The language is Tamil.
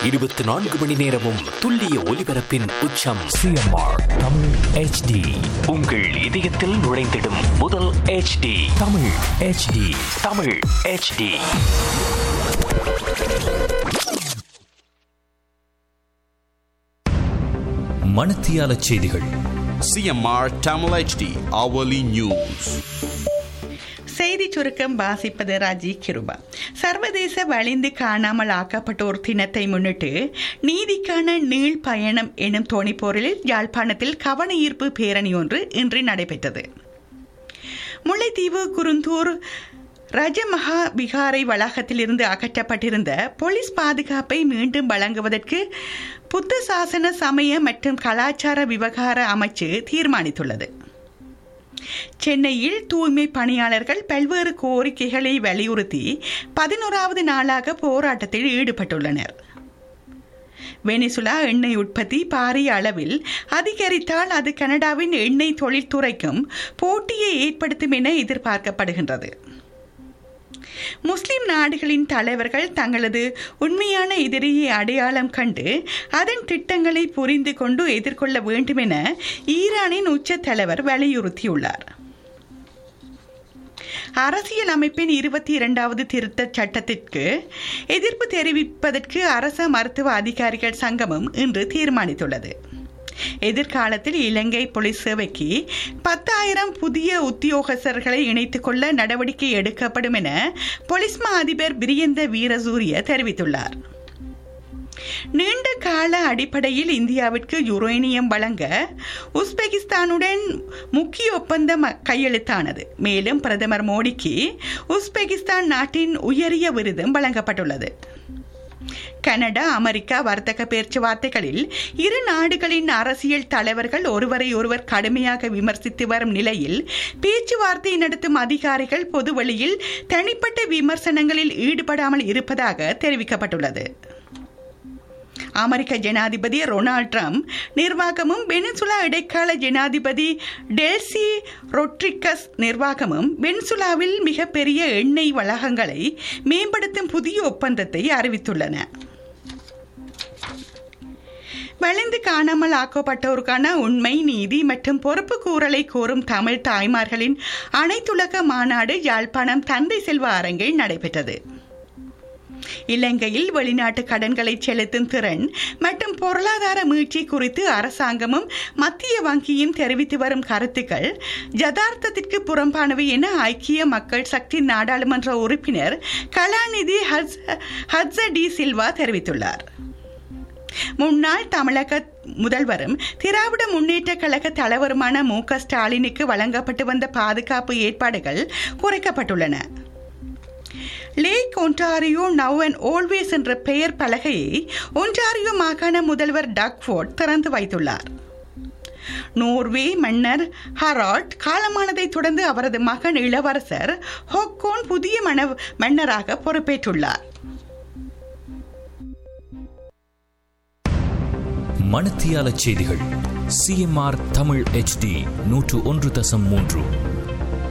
இருபத்தி நான்கு மணி நேரமும் துல்லிய ஒலிபரப்பின் உச்சம் சிஎம்ஆர் தமிழ் ஹெச்டி உங்கள் இதயத்தில் நுழைந்திடும் முதல் HD Tamil HD Tamil HD மணத்தியால செய்திகள் CMR Tamil HD hourly news. செய்தி சுருக்கம் வாசிப்பது ராஜி கிருபா சர்வதேச வலிந்து காணாமல் ஆக்கப்பட்டோர் தினத்தை முன்னிட்டு நீதிக்கான நீள் பயணம் எனும் தோணிப்போரில் யாழ்ப்பாணத்தில் கவன ஈர்ப்பு பேரணி ஒன்று இன்று நடைபெற்றது முல்லைத்தீவு குருந்தூர் ரஜமகா விகாரை வளாகத்திலிருந்து அகற்றப்பட்டிருந்த போலீஸ் பாதுகாப்பை மீண்டும் வழங்குவதற்கு புத்த சாசன சமய மற்றும் கலாச்சார விவகார அமைச்சு தீர்மானித்துள்ளது சென்னையில் தூய்மை பணியாளர்கள் பல்வேறு கோரிக்கைகளை வலியுறுத்தி பதினோராவது நாளாக போராட்டத்தில் ஈடுபட்டுள்ளனர் வெனிசுலா எண்ணெய் உற்பத்தி பாரிய அளவில் அதிகரித்தால் அது கனடாவின் எண்ணெய் தொழில்துறைக்கும் போட்டியை ஏற்படுத்தும் என எதிர்பார்க்கப்படுகின்றது முஸ்லிம் நாடுகளின் தலைவர்கள் தங்களது உண்மையான எதிரியை அடையாளம் கண்டு அதன் திட்டங்களை புரிந்து கொண்டு எதிர்கொள்ள வேண்டும் என ஈரானின் உச்ச தலைவர் வலியுறுத்தியுள்ளார் அரசியல் அமைப்பின் இருபத்தி இரண்டாவது திருத்த சட்டத்திற்கு எதிர்ப்பு தெரிவிப்பதற்கு அரச மருத்துவ அதிகாரிகள் சங்கமம் இன்று தீர்மானித்துள்ளது எதிர்காலத்தில் இலங்கை போலீஸ் சேவைக்கு பத்தாயிரம் புதிய உத்தியோகஸ்தர்களை இணைத்துக் கொள்ள நடவடிக்கை எடுக்கப்படும் என போலீஸ் மா அதிபர் பிரியந்த வீரசூரிய தெரிவித்துள்ளார் நீண்ட கால அடிப்படையில் இந்தியாவிற்கு யுரேனியம் வழங்க உஸ்பெகிஸ்தானுடன் முக்கிய ஒப்பந்தம் கையெழுத்தானது மேலும் பிரதமர் மோடிக்கு உஸ்பெகிஸ்தான் நாட்டின் உயரிய விருதும் வழங்கப்பட்டுள்ளது கனடா அமெரிக்கா வர்த்தக பேச்சுவார்த்தைகளில் இரு நாடுகளின் அரசியல் தலைவர்கள் ஒருவரை ஒருவர் கடுமையாக விமர்சித்து வரும் நிலையில் பேச்சுவார்த்தை நடத்தும் அதிகாரிகள் பொதுவெளியில் தனிப்பட்ட விமர்சனங்களில் ஈடுபடாமல் இருப்பதாக தெரிவிக்கப்பட்டுள்ளது அமெரிக்க ஜனாதிபதி ரொனால்ட் ட்ரம்ப் நிர்வாகமும் வெனிசுலா இடைக்கால ஜனாதிபதி டெல்சி ரொட்ரிகஸ் நிர்வாகமும் வெனிசுலாவில் மிகப்பெரிய எண்ணெய் வளாகங்களை மேம்படுத்தும் புதிய ஒப்பந்தத்தை அறிவித்துள்ளன வளைந்து காணாமல் ஆக்கப்பட்டோருக்கான உண்மை நீதி மற்றும் பொறுப்பு கூறலை கோரும் தமிழ் தாய்மார்களின் அனைத்துலக மாநாடு யாழ்ப்பாணம் தந்தை செல்வ அரங்கில் நடைபெற்றது இலங்கையில் வெளிநாட்டு கடன்களை செலுத்தும் திறன் மற்றும் பொருளாதார மீட்சி குறித்து அரசாங்கமும் மத்திய வங்கியும் தெரிவித்து வரும் கருத்துக்கள் யதார்த்தத்திற்கு புறம்பானவை என ஐக்கிய மக்கள் சக்தி நாடாளுமன்ற உறுப்பினர் கலாநிதி ஹட்ஸ் ஹட்ஸ டி சில்வா தெரிவித்துள்ளார் முன்னாள் தமிழக முதல்வரும் திராவிட முன்னேற்ற கழக தலைவருமான மு க ஸ்டாலினுக்கு வழங்கப்பட்டு வந்த பாதுகாப்பு ஏற்பாடுகள் குறைக்கப்பட்டுள்ளன Lake Ontario now and always என்ற பெயர் பலகையை ஒன்டாரியோ மாகாண முதல்வர் டக்ஃபோர்ட் திறந்து வைத்துள்ளார் நோர்வே மன்னர் ஹரால்ட் காலமானதைத் தொடர்ந்து அவரது மகன் இளவரசர் ஹொக்கோன் புதிய மன மன்னராக பொறுப்பேற்றுள்ளார் மணத்தியால செய்திகள் சிஎம்ஆர் தமிழ் ஹெச்டி நூற்று ஒன்று தசம் மூன்று